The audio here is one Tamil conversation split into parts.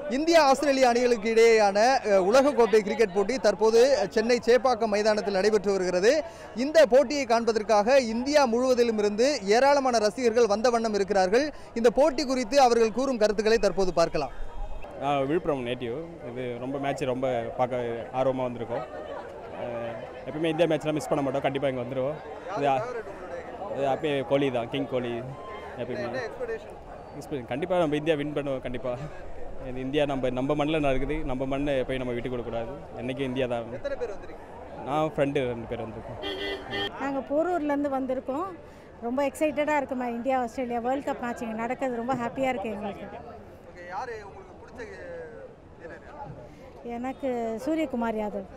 இந்தியா ஆஸ்திரேலியா அணிகளுக்கு இடையேயான அஹ், உலகக்கோப்பை கிரிக்கெட் போட்டி தற்போது சென்னை சேப்பாக்கம் மைதானத்தில் நடைபெற்று வருகிறது இந்த போட்டியை காண்பதற்காக இந்தியா முழுவதிலும் இருந்து ஏராளமான ரசிகர்கள் வந்த வண்ணம் இருக்கிறார்கள் இந்த போட்டி குறித்து அவர்கள் கூறும் கருத்துக்களை தற்போது பார்க்கலாம் நான் விழுப்புரம் நேட்டிவ் இது ரொம்ப மேட்ச் ரொம்ப பார்க்க ஆர்வமாக வந்திருக்கோம் அஹ் எப்பயுமே இந்தியா மேட்ச்லாம் மிஸ் பண்ண மாட்டோம் கண்டிப்பாக இங்கே வந்துடுவோம் இது இது அப்பயே கோலி தான் கிங் கோலி எப்பயுமே எக்ஸ்பீரியன்ஸ் கண்டிப்பாக நம்ம இந்தியா வின் பண்ணுவோம் கண்டிப்பாக இது இந்தியா நம்ம நம்ம மண்ணில் நடக்குது நம்ம மண்ணை போய் நம்ம விட்டு கொடுக்கக்கூடாது என்றைக்கும் இந்தியா தான் நான் ஃப்ரெண்டு ரெண்டு பேர் வந்திருக்கோம் நாங்கள் போரூர்லேருந்து வந்திருக்கோம் ரொம்ப எக்ஸைட்டடாக இருக்குமா India Australia world cup match இங்கே நடக்கிறது ரொம்ப ஹாப்பியாக இருக்குது எங்களுக்கு எனக்கு சூரியகுமார் யாதவ்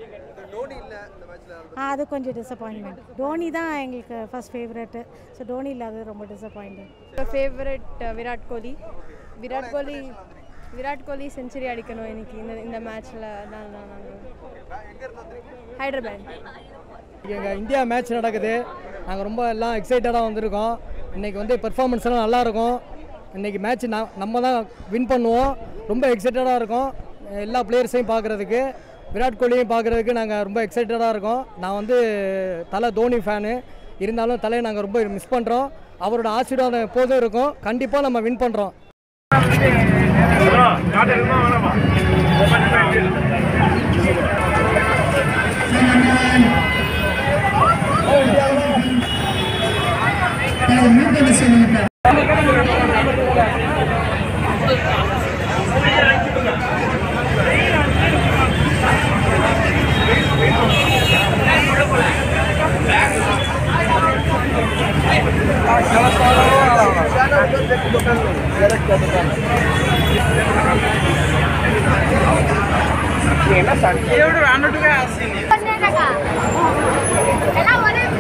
ஆ அது கொஞ்சம் டிசப்பாயின்மெண்ட் டோனி தான் எங்களுக்கு ஃபர்ஸ்ட் ஃபேவரெட்டு ஸோ டோனி இல்லாதது ரொம்ப disappointment favourite Virat Kohli Virat Kohli Virat Kohli century அடிக்கணும் இன்னைக்கு இந்த இந்த மேட்ச்சில் தான் நாங்கள் ஹைதராபாத் எங்கள் இந்தியா மேட்ச் நடக்குது நாங்கள் ரொம்ப எல்லாம் எக்ஸைட்டடாக வந்திருக்கோம் இன்றைக்கி வந்து பெர்ஃபார்மன்ஸ் எல்லாம் நல்லா இருக்கும் இன்றைக்கி மேட்ச் நான் நம்ம தான் வின் பண்ணுவோம் ரொம்ப எக்ஸைட்டடாக இருக்கோம் எல்லா பிளேயர்ஸையும் பார்க்குறதுக்கு விராட் கோலியும் பார்க்குறதுக்கு நாங்கள் ரொம்ப எக்ஸைட்டடாக இருக்கோம் நான் வந்து தலை தோனி ஃபேனு இருந்தாலும் தலையை நாங்கள் ரொம்ப மிஸ் பண்ணுறோம் அவரோட ஆசீர்வாதம் எப்போதும் இருக்கும் கண்டிப்பாக நம்ம வின் பண்ணுறோம் ಎಲ್ಲ ಒಂದೇ